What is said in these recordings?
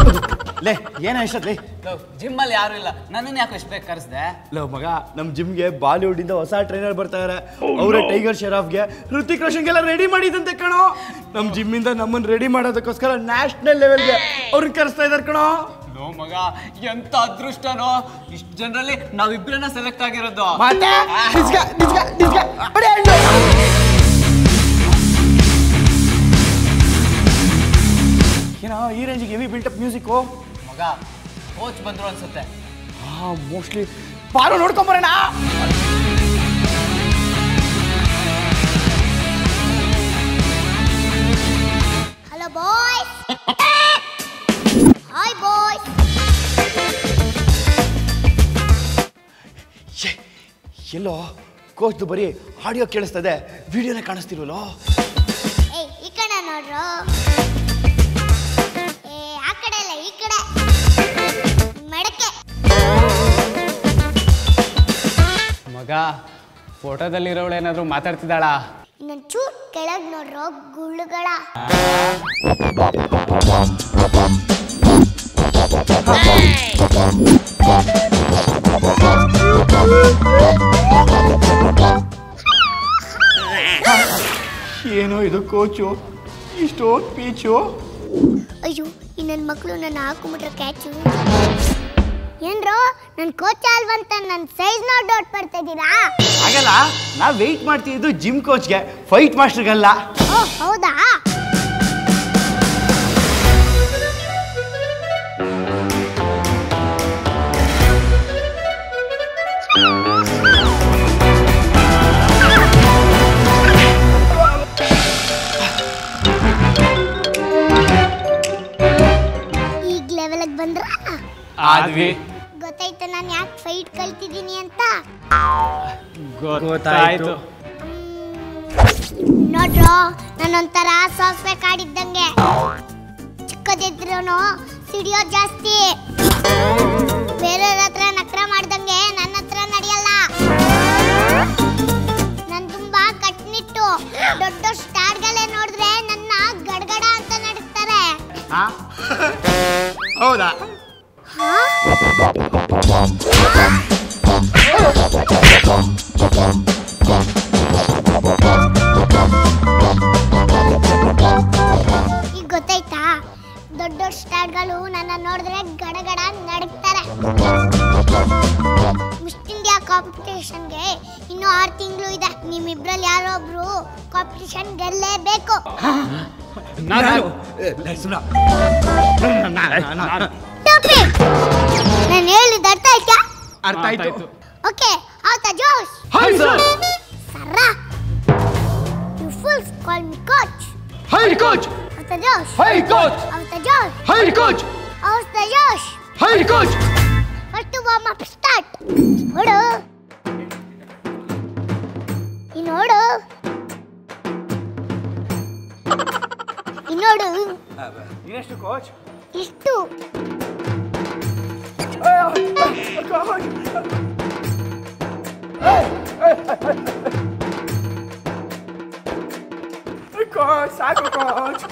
ಲೇ ಏನ ಇಷ್ಟತ್ ಲೇ ಜಿಮ್ಮಲ್ಲಿ ಯಾರು ಇಲ್ಲ ನನ್ನನ್ನು ಯಾಕೆ ಇಷ್ಟು ಬೇಕು ಕರೆಸ್ದೆ ಲವ್ ಮಗ ನಮ್ ಜಿಮ್ಗೆ ಬಾಲಿವುಡ್ ಇಂದ ಹೊಸ ಟ್ರೈನರ್ ಬರ್ತಾ ಇದಾರೆ ಅವರೇ ಟೈಗರ್ ಶೆರಾಫ್ಗೆ ಹೃತಿಕ್ ರೋಷನ್ಗೆಲ್ಲ ರೆಡಿ ಮಾಡಿದಂತೆ ಕಣೋ ನಮ್ ಜಿಮ್ ಇಂದ ನಮ್ಮನ್ನ ರೆಡಿ ಮಾಡೋದಕ್ಕೋಸ್ಕರ ನ್ಯಾಷನಲ್ ಲೆವೆಲ್ಗೆ ಅವ್ರನ್ನ ಕರೆಸ್ತಾ ಇದಾರೆ ಕಣೋ ನೋ ಮಗ ಎಂತ ಅದೃಷ್ಟನೋ ಇಷ್ಟು ಜನರಲ್ಲಿ ನಾವಿಬ್ರನ್ನ ಸೆಲೆಕ್ಟ್ ಆಗಿರೋದು ಮತ್ತೆ ನಿಜ್ಗ ನಿಜ್ಗ ನಿಜ್ಗ ಬಡಿ ಹಣ್ಣು. ಏನೋ ಈ ರೇಂಜಿಗೆ ಹೆವಿ ಬಿಲ್ಟಪ್ ಮ್ಯೂಸಿಕ್ಕು ಮಗ ಕೋಚ್ ಬಂದ್ರು ಅನ್ಸುತ್ತೆ ಹಾ ಮೋಸ್ಟ್ಲಿ ಬಾರು ನೋಡ್ಕೊಂಬರೋಣ ಹಲೋ ಬಾಯ್ಸ್ ಹಾಯ್ ಬಾಯ್ಸ್ ಛೇ, ಎಲ್ಲೋ ಕೋಚ್ದು ಬರೀ ಆಡಿಯೋ ಕೇಳಿಸ್ತದೆ ವಿಡಿಯೋನೇ ಕಾಣಿಸ್ತಿಲ್ವಲ್ಲೋ ಏಯ್ ಈ ಕಡೆ ನೋಡ್ರು ಏ ಆ ಕಡೆ ಅಲ್ಲ ಈ ಕಡೆ ಮಡಕೆ ಮಗ ಫೋಟೋದಲ್ಲಿರೋಳು ಏನಾದರೂ ಮಾತಾಡ್ತಿದ್ದಾಳಾ ಇನ್ನೊಂದು ಚೂಟ್ ಕೆಳಗ್ ನೋಡ್ರು ಗುಳ್ಳುಗಳ ಏನೋ ಇದು ಕೋಚು ಇಷ್ಟೊಂದು ಪೀಚು ಅಯ್ಯೋ ಈ ನನ್ನ ಮಕ್ಕಳು ನನ್ನ ಹಾಕೊಂಬಿಟ್ರೆ ಕ್ಯಾಚು ಏನ್ರೋ ನನ್ನ ಕೋಚ್ ಅಲ್ವಂತ ನನ್ನ ಸೈಜ್ ನೋಡಿ ಡೌಟ್ ಪಡ್ತಾ ಇದ್ದೀರಾ ಆಗಲ್ಲ ನಾವು ವೆಯ್ಟ್ ಮಾಡ್ತಿದ್ದು ಜಿಮ್ ಕೋಚ್ಗೆ ಫೈಟ್ ಮಾಸ್ಟರ್ಗಲ್ಲ ಓ ಹೌದಾ ಈಗ ಲೆವೆಲ್ಗೆ ಬಂದ್ರ ಆದ್ವಿ ಗೊತ್ತಾಯ್ತು ನಾನು ಯಾಕೆ ಫೈಟ್ ಕಲ್ತಿದ್ದೀನಿ ಅಂತ ಗೊತ್ತಾಯ್ತು ನೋಡ್ರೋ ನಾನೊಂಥರ ಸಾಸ್ವೆ ಕಾಡಿದ್ದಂಗೆ ಚಿಕ್ಕದಿದ್ರು ಸಿಡಿಯೋ ಜಾಸ್ತಿ ಬೇರೆಯವ್ರ ಹತ್ರ ನಕ್ರ ಮಾಡ್ದಂಗೆ ನನ್ನ ಹತ್ರ ನಡೆಯಲ್ಲ ನನ್ ತುಂಬಾ ಕಟ್ನಿಟ್ಟು ದೊಡ್ಡ ಸ್ಟಾರ್ಗಳೇ ನೋಡಿದ್ರೆ ನನ್ನ ಗಡಗಡ ಅಂತ ನಡುತ್ತಾರೆ ಹೌದಾ ಹಾ ಈಗ ಗೊತ್ತಾಯ್ತಾ ದೊಡ್ಡ ದೊಡ್ಡ ಸ್ಟಾರ್ಗಳು ನನ್ನ ನೋಡಿದ್ರೆ ಗಡಗಡ ನಡುಕ್ತಾರೆ ಮಿಸ್ ಇಂಡಿಯಾ ಕಾಂಪಿಟೇಷನ್ಗೆ ಇನ್ನೂ ಆರು ತಿಂಗಳು ಇದೆ ನಿಮ್ಮಿಬ್ರಲ್ಲಿ ಯಾರೋ ಒಬ್ರು ಕಾಂಪಿಟೇಷನ್ ಗೆಲ್ಲೇಬೇಕು ಟೋಪಿ ನಾನು ಹೇಳಿದ ಅರ್ಥ ಆಯ್ತಾ ಅರ್ಥ ಆಯ್ತು ಓಕೆ ಆಯ್ತಾ ಜೋಶ್ ಹಾಯ್ ಸರ್ ಸರ್ರಾ you fools call me coach hi coach ಆಯ್ತಾ ಜೋಶ್ ಹಾಯ್ ಕೋಚ್ ಆಯ್ತಾ ಜೋಶ್ ಹಾಯ್ ಕೋಚ್ ಆಯ್ತಾ josh hi coach first warm up start ನೋಡು ಈ ನೋಡು ಈ ನೋಡು ಇನ್ನೆಷ್ಟು ಕೋಚ್ ಇಷ್ಟು ಕೋಚ್ ಸಾಕು ಕೋಚ್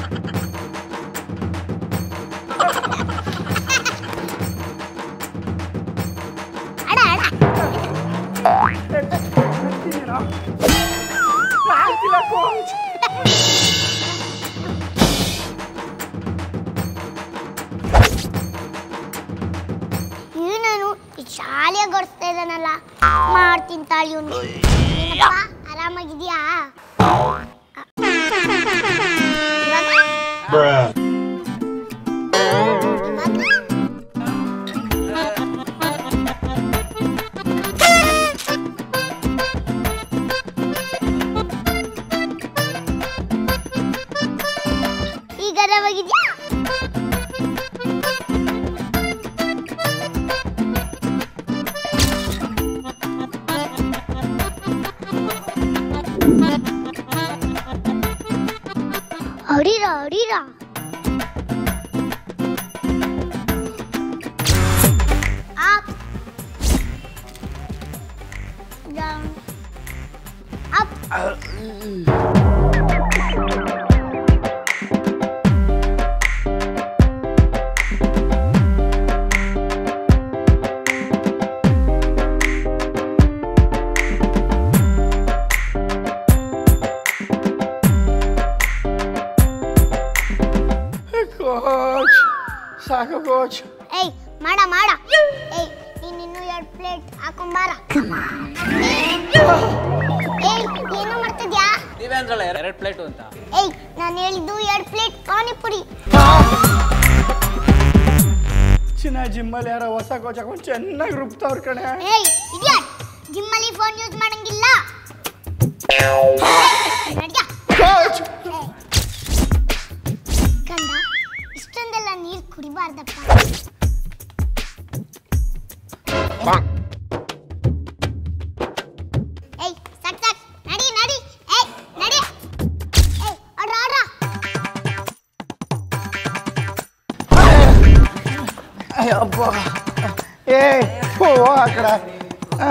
ಅಡ ಅಡ ಕೋಚ್ ಇವನು ಈ ಶಾಲೆಗೆ ಓಡಿಸ್ತಾ ಇದ್ದಾನಲ್ಲ ಮಾಡ್ತೀನಿ ತಾಳಿ ಇವನು ಏನಪ್ಪ ಆರಾಮಾಗಿದ್ಯಾ ಇವಾಗ? ಇವಾಗ? ಈಗ ಆರಾಮಾಗಿದ್ಯಾ ಹೊಡೀರ ಹೊಡೀರ ಕೋಚ್ ಸಾಕು ಕೋಚ್ ಏಯ್ ಮಾಡ ಮಾಡ ಏಯ್ ನೀನ್ ಇನ್ನೂ ಎರಡು ಪ್ಲೇಟ್ ಹಾಕೊಂಬಾರ ಏಯ್ ಏನೋ ಮಾಡ್ತಿದ್ಯಾ ನೀವೇ ಅಂದ್ರಲ್ಲ ಎರಡು ಪ್ಲೇಟು ಅಂತ ಏಯ್ ನಾನು ಹೇಳಿದ್ದು ಎರಡು ಪ್ಲೇಟ್ ಪಾನಿಪುರಿ ಚಿನ್ನ ಜಿಮ್ಮಲ್ಲಿ ಯಾರೋ ಹೊಸ ಕೋಚ್ ಹಾಕೊಂಡು ಚೆನ್ನಾಗಿ ರುಬ್ತವ್ರ ಕಣೆ ಏಯ್ ಇಡಿಯಟ್ ಜಿಮ್ಮಲ್ಲಿ ಫೋನ್ ಯೂಸ್ ಮಾಡಂಗಿಲ್ಲ ನಡ್ಯಾ. ಕೋಚ್ ಕಂದ ಇಷ್ಟೊಂದೆಲ್ಲ ನೀರು ಕುಡಿಬಾರ್ದಪ್ಪ ಏಯ್ ಸಾಕ್ ಸಾಕ್ ನಡಿ ನಡಿ ಏಯ್ ನಡಿ ಏಯ್ ಆಡ್ರ ಆಡ್ರ ಅಯ್ಯಪ್ಪ ಏ ಹೋ ಆ ಕಡೆ ಆ.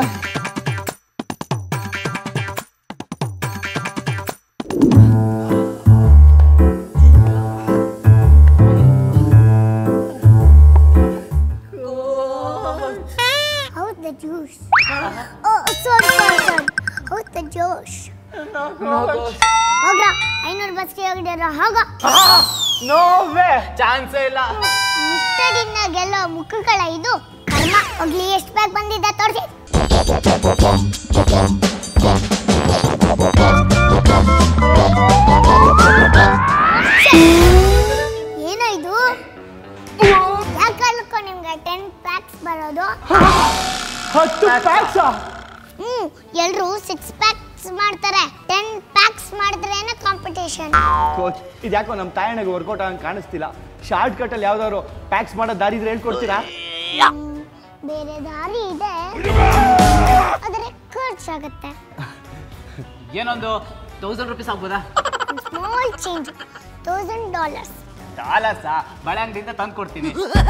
How's the juice? Oh, sorry, sorry, sorry. How's the juice? ಹೋಗ್ರ ಐನೂರು ಬಸ್ಗೆ ಹೋಗಿದ್ದಾರ ಹೋಗ ನೋವೇ ಚಾನ್ಸೇ ಇಲ್ಲ ಮಿಸ್ಟರ್ ಗೆಲ್ಲೋ ಮುಖಗಳ ಇದು ಕರ್ಮ ಹೋಗ್ಲಿ ಎಷ್ಟು ಬ್ಯಾಗ್ ಬಂದಿದ್ದ ತೋರಿಸಿ ಏನೋ ಇದು ಯಾಕೆ ಅಳ್ಕೊ ನಿಮ್ಗೆ ಟೆನ್ ಪ್ಯಾಕ್ಸ್ ಬರೋದು ಹತ್ತು ಪ್ಯಾಕ್ಸಾ ಹ್ಮ್ ಎಲ್ರು ಸಿಕ್ಸ್ ಪ್ಯಾಕ್ಸ್ ಮಾಡ್ತಾರೆ ಟೆನ್ ಪ್ಯಾಕ್ಸ್ ಮಾಡಿದ್ರೇನೆ ಕಾಂಪಿಟೇಷನ್ ಕೋಚ್ ಇದ್ಯಾಕೋ ನಮ್ಮ ತಾಯಣ್ಣಗೆ ವರ್ಕೌಟ್ ಆಗಂಗೆ ಕಾಣಿಸ್ತಿಲ್ಲ ಶಾರ್ಟ್ ಕಟ್ಟಲ್ಲಿ ಯಾವ್ದಾದ್ರು ಪ್ಯಾಕ್ಸ್ ಮಾಡೋ ದಾರಿ ಇದ್ರೆ ಹೇಳ್ಕೊಡ್ತೀರಾ ಬೇರೆ ದಾರಿ ಇದೆ ಆದರೆ ಖರ್ಚಾಗತ್ತೆ ಏನೊಂದು ತೌಸಂಡ್ ರುಪೀಸ್ ಆಗ್ಬೋದಾ ಸ್ಮಾಲ್ ಚೇಂಜ್ ತೌಸಂಡ್ ಡಾಲರ್ಸ್ ಡಾಲರ್ಸ ಬಳೆ ಅಂಗಡಿಯಿಂದ ತಂದು ಕೊಡ್ತೀನಿ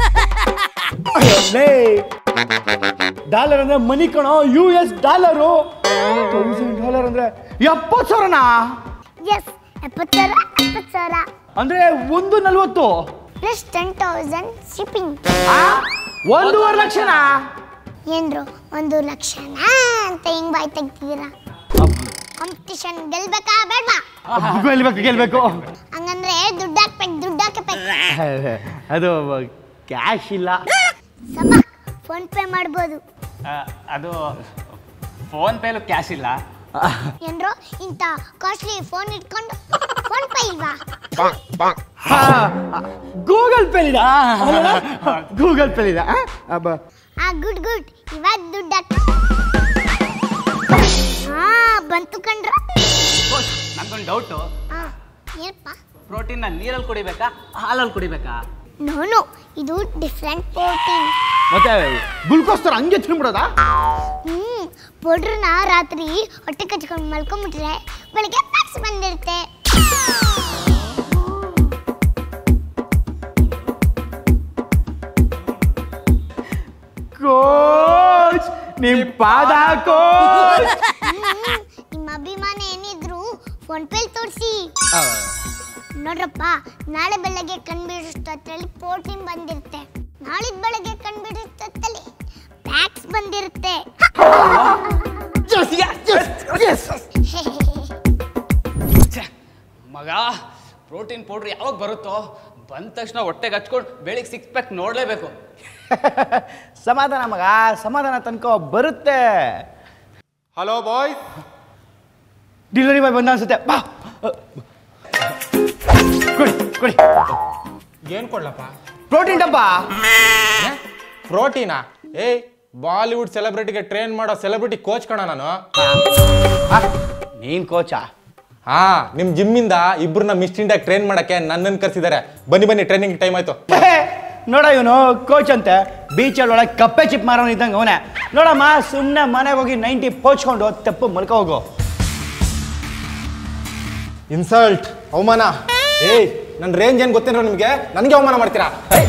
ಡಾಲರ್ ಅಂದ್ರೆ ಮನಿ ಕಣೋ U S dollar thousand dollar ಅಂದ್ರೆ ಎಪ್ಪತ್ತು ಸಾವಿರನಾ ಎಸ್ ಎಪ್ಪತ್ತು ಸಾವಿರ ಎಪ್ಪತ್ತು ಸಾವಿರ ಅಂದ್ರೆ ಒಂದು ನಲ್ವತ್ತು ಪ್ಲಸ್ ಟೆನ್ ತೌಸಂಡ್ ಶಿಪ್ಪಿಂಗ್ ಆ? ಒಂದೂವರೆ ಲಕ್ಷನಾ ಏನ್ರು ಒಂದು ಲಕ್ಷನ ಅಂತ ಹಿಂಗ್ ಬಾಯ್ ತೆಗ್ತಿದ್ದೀರಾ ಕಾಂಪಿಟಿಷನ್ ಗೆಲ್ಬೇಕಾ ಬೇಡ್ವಾ ಗೆಲ್ಬೇಕು ಗೆಲ್ಬೇಕು ಹಂಗಂದ್ರೆ ದುಡ್ಡು ಹಾಕ್ಬೇಕು ದುಡ್ಡು ಹಾಕಬೇಕು ಅದು ಕ್ಯಾಶ್ ಇಲ್ಲ ಸಮ ಫೋನ್ ಪೇ ಮಾಡ್ಬೋದು ಆ, ಅದು ಫೋನ್ ಪೇಲು ಕ್ಯಾಶ್ ಇಲ್ಲ ಏನ್ರು ಇಂಥ ಕಾಸ್ಟ್ಲಿ ಫೋನ್ ಇಟ್ಕೊಂಡು ಫೋನ್ ಪೇ ಇಲ್ವಾ ಗೂಗಲ್ ಪೇ ಇದೆ ಗೂಗಲ್ ಪೇ ಇದೆ ಆ? ಅಬ್ಬ ಆ ಗುಡ್ ಗುಡ್ ಇವಾಗ ದುಡ್ಡು ಹಾಕ ಹಾ ಬಂತು ಕಣ್ರ ಕೋಚ್ ನಂಗೊಂದು ಡೌಟು ಹಾ ಏನಪ್ಪ ಪ್ರೋಟೀನ್ನ ನೀರಲ್ಲಿ ಕುಡಿಬೇಕಾ ಹಾಲಲ್ಲಿ ಕುಡಿಬೇಕಾ ನೋನು ಇದು ಡಿಫ್ರೆಂಟ್ ಪ್ರೋಟೀನ್ ಮತ್ತೆ ಗುಲ್ಕೋಸ್ ತರ ಹಂಗೆ ತಿನ್ಬಿಡೋದಾ ಹ್ಮ್ ಪೌಡ್ರನ್ನ ರಾತ್ರಿ ಹೊಟ್ಟೆ ಕಚ್ಕೊಂಡು ಮಲ್ಕೊಂಬಿಟ್ರೆ ಬೆಳಿಗ್ಗೆ ಪ್ಯಾಕ್ಸ್ ಬಂದಿರುತ್ತೆ ಕೋಚ್ ನಿಮ್ ಪಾದ ಕೋಚ್ ಹ್ಮ್, ನಿಮ್ಮ ಅಭಿಮಾನ ಏನಿದ್ರು ಫೋನ್ ಪೇಲ್ ತೋರಿಸಿ ನೋಡ್ರಪ್ಪ ನಾಳೆ ಬೆಳಗ್ಗೆ ಕಣ್ಬಿಡಿಸ್ತಲ್ಲಿ ಪ್ರೋಟೀನ್ ಬಂದಿರುತ್ತೆ ನಾಳಿದ್ ಬೆಳಗ್ಗೆ ಕಣ್ಬಿಡಿಸ್ತಲ್ಲಿ ಪ್ಯಾಕ್ಸ್ ಬಂದಿರುತ್ತೆ ಛೆ, ಮಗ ಪ್ರೋಟೀನ್ ಪೌಡ್ರ್ ಯಾವಾಗ ಬರುತ್ತೋ ಬಂದ ತಕ್ಷಣ ಹೊಟ್ಟೆಗೆ ಹಚ್ಕೊಂಡು ಬೆಳಿಗ್ಗೆ ಸಿಕ್ಸ್ ಪ್ಯಾಕ್ ನೋಡಲೇಬೇಕು ಸಮಾಧಾನ ಮಗ ಸಮಾಧಾನ ತನಕ ಬರುತ್ತೆ ಹಲೋ ಬಾಯ್ಸ್ ಡೆಲಿವರಿ ಬಾಯ್ ಬಂದ ಅನ್ಸುತ್ತೆ ಬಾ ಕೊಡಿ ಕೊಡಿ ಏನ್ ಕೊಡ್ಲಪ್ಪ ಪ್ರೋಟೀನ್ ಡಬ್ಬ ಪ್ರೋಟೀನಾ ಏಯ್ ಬಾಲಿವುಡ್ ಸೆಲೆಬ್ರಿಟಿಗೆ ಟ್ರೈನ್ ಮಾಡೋ ಸೆಲೆಬ್ರಿಟಿ ಕೋಚ್ ಕಣ ನಾನು ನೀನ್ ಕೋಚಾ ಹಾ ನಿಮ್ ಜಿಮ್ಮಿಂದ ಇಬ್ರನ್ನ ಮಿಸ್ಟ್ ಇಂಡಿಯಾ ಟ್ರೈನ್ ಮಾಡಕ್ಕೆ ನನ್ನನ್ನು ಕರ್ಸಿದ್ದಾರೆ ಬನ್ನಿ ಬನ್ನಿ ಟ್ರೈನಿಂಗ್ ಟೈಮ್ ಆಯ್ತು ನೋಡ ಇವನು ಕೋಚ್ ಅಂತೆ ಬೀಚಲ್ಲಿ ಒಳಗೆ ಕಪ್ಪೆ ಚಿಪ್ ಮಾರೋನ್ ಇದ್ದಂಗೆ ಅವನೇ ನೋಡಮ್ಮ ಸುಮ್ಮನೆ ಮನೆಗೆ ಹೋಗಿ ನೈಂಟಿ ಪೋಚ್ಕೊಂಡು ತೆಪ್ಪು ಮಲ್ಕೊ ಹೋಗು ಇನ್ಸಲ್ಟ್ ಅವಮಾನ ಏಯ್ ನನ್ನ ರೇಂಜ್ ಏನ್ ಗೊತ್ತೇನ್ರ ನಿಮ್ಗೆ ನನಗೆ ಅವಮಾನ ಮಾಡ್ತೀರಾ ಏಯ್!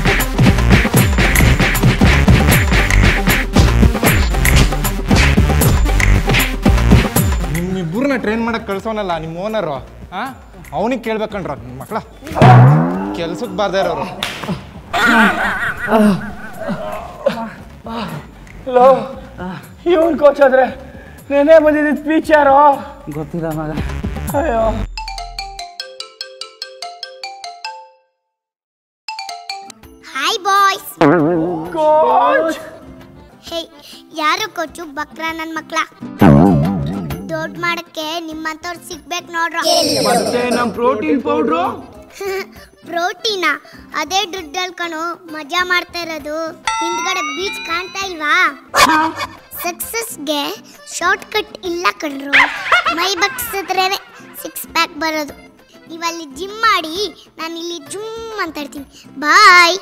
ನಿಮ್ಮಿಬ್ಬರನ್ನ ಟ್ರೈನ್ ಮಾಡಕ್ ಕಳ್ಸೋನಲ್ಲ ನಿಮ್ಮ ಓನರು ಹಾ ಅವನಿಗೆ ಕೇಳ್ಬೇಕಣ್ರ ನಿಮ್ಮ ಮಕ್ಳ ಕೆಲ್ಸಕ್ಕೆ ಬಾರ್ದೇ ಇರೋರು ಲೋ ಇವನ್ ಕೋಚ್ ಆದ್ರೆ ನೆನೆ ಬಂದಿದ್ದು ಸ್ಪೀಚ್ ಯಾರೋ ಗೊತ್ತಿಲ್ಲ ಮಗ ಅಯ್ಯೋ ಹಾಯ್ ಬಾಯ್ಸ್ ಕೋಚ್ ಹೇ ಯಾರು ಕೋಚು ಬಕ್ರ ನನ್ನ ಮಕ್ಳ ದೊಡ್ಡ ಮಾಡಕ್ಕೆ ನಿಮ್ಮಂತವ್ರು ಸಿಗ್ಬೇಕು ನೋಡ್ರ ಮತ್ತೆ ನಮ್ ಪ್ರೋಟೀನ್ ಪೌಡ್ರು ಪ್ರೋಟೀನ ಅದೇ ದುಡ್ಡಲ್ ಕಣು ಮಜಾ ಮಾಡ್ತಾ ಇರೋದು ಹಿಂದ್ಗಡೆ ಬೀಚ್ ಕಾಣ್ತಾ ಇಲ್ವಾ ಸಕ್ಸಸ್ಗೆ ಶಾರ್ಟ್ ಕಟ್ ಇಲ್ಲ ಕಣ್ರು ಮೈ ಬಗ್ಸಿದ್ರೇನೆ ಸಿಕ್ಸ್ ಪ್ಯಾಕ್ ಬರೋದು ನೀವಲ್ಲಿ ಜಿಮ್ ಮಾಡಿ ನಾನು ಇಲ್ಲಿ ಜುಮ್ ಅಂತ ಇರ್ತೀನಿ ಬಾಯ್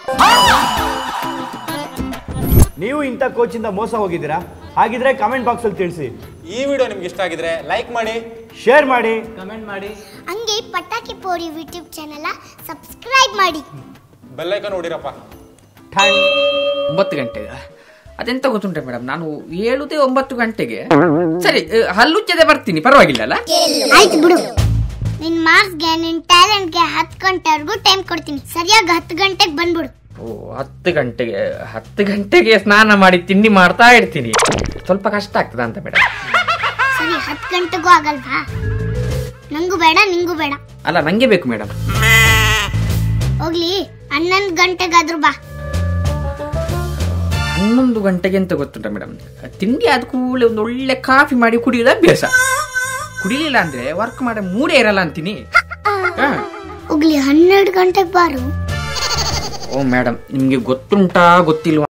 ನೀವು ಇಂಥ ಕೋಚಿಂದ ಮೋಸ ಹೋಗಿದ್ದೀರಾ ಹಾಗಿದ್ರೆ ಕಮೆಂಟ್ ಬಾಕ್ಸ್ ಅಲ್ಲಿ ತಿಳಿಸಿ ಈ ವಿಡಿಯೋ ನಿಮ್ಗೆ ಇಷ್ಟ ಆಗಿದ್ರೆ ಲೈಕ್ ಮಾಡಿ ಶೇರ್ ಮಾಡಿ ಕಮೆಂಟ್ ಮಾಡಿ ಹಂಗೆ ಪಟಾಕಿ ಪೋರಿ ಯೂಟ್ಯೂಬ್ ಚಾನಲ್ ಸಬ್ಸ್ಕ್ರೈಬ್ ಮಾಡಿ ಬೆಲ್ಲೈಕನ್ ನೋಡಿರಪ್ಪ ಥ್ಯಾಂಕ್ ಒಂಬತ್ತು ಗಂಟೆಗೆ ಅದೆಂತ ಗೊತ್ತುಂಟೆ ಮೇಡಮ್ ನಾನು ಏಳುದೇ ಒಂಬತ್ತು ಗಂಟೆಗೆ ಸರಿ ಅ, ಹಲ್ಲುಜ್ಜದೆ ಬರ್ತೀನಿ ಪರವಾಗಿಲ್ಲ ಅಲ್ಲ ಆಯ್ತು ಬಿಡು ನಿನ್ ಮಾರ್ಕ್ಸ್ಗೆ ನಿನ್ ಟ್ಯಾಲೆಂಟ್ಗೆ ಹತ್ತು ಗಂಟೆವರೆಗೂ ಟೈಮ್ ಕೊಡ್ತೀನಿ ಸರಿಯಾಗಿ ಹತ್ತು ಗಂಟೆಗೆ ಬಂದ್ಬಿಡು ಓ ಹತ್ತು ಗಂಟೆಗೆ ಹತ್ತು ಗಂಟೆಗೆ ಸ್ನಾನ ಮಾಡಿ ತಿಂಡಿ ಮಾಡ್ತಾ ಇರ್ತೀನಿ ಸ್ವಲ್ಪ ಕಷ್ಟ ಆಗ್ತದ ಅಂತ ಮೇಡಮ್ ಸರಿ ಹತ್ತು ಗಂಟೆಗೂ ಆಗಲ್ವಾ ನಂಗೂ ಬೇಡ ನಿಂಗೂ ಬೇಡ ಅಲ್ಲ ನಂಗೆ ಬೇಕು ಮೇಡಮ್ ಹೋಗ್ಲಿ ಹನ್ನೊಂದು ಗಂಟೆಗಾದ್ರೂ ಬಾ ಹನ್ನೊಂದು ಗಂಟೆಗೆ ಅಂತ ಗೊತ್ತುಂಟ ಮೇಡಮ್ ತಿಂಡಿ ಆದ ಕೂಡಲೇ ಒಂದು ಒಳ್ಳೆ ಕಾಫಿ ಮಾಡಿ ಕುಡಿಯೋದು ಅಭ್ಯಾಸ ಕುಡಿಲಿಲ್ಲ ಅಂದ್ರೆ ವರ್ಕ್ ಮಾಡೋ ಮೂಡೇ ಇರಲ್ಲ ಅಂತೀನಿ ಹಾ. ಹೋಗ್ಲಿ ಹನ್ನೆರಡು ಗಂಟೆಗೆ ಬಾರು ಓ ಮೇಡಮ್ ನಿಮ್ಗೆ ಗೊತ್ತುಂಟಾ ಗೊತ್ತಿಲ್ವಾ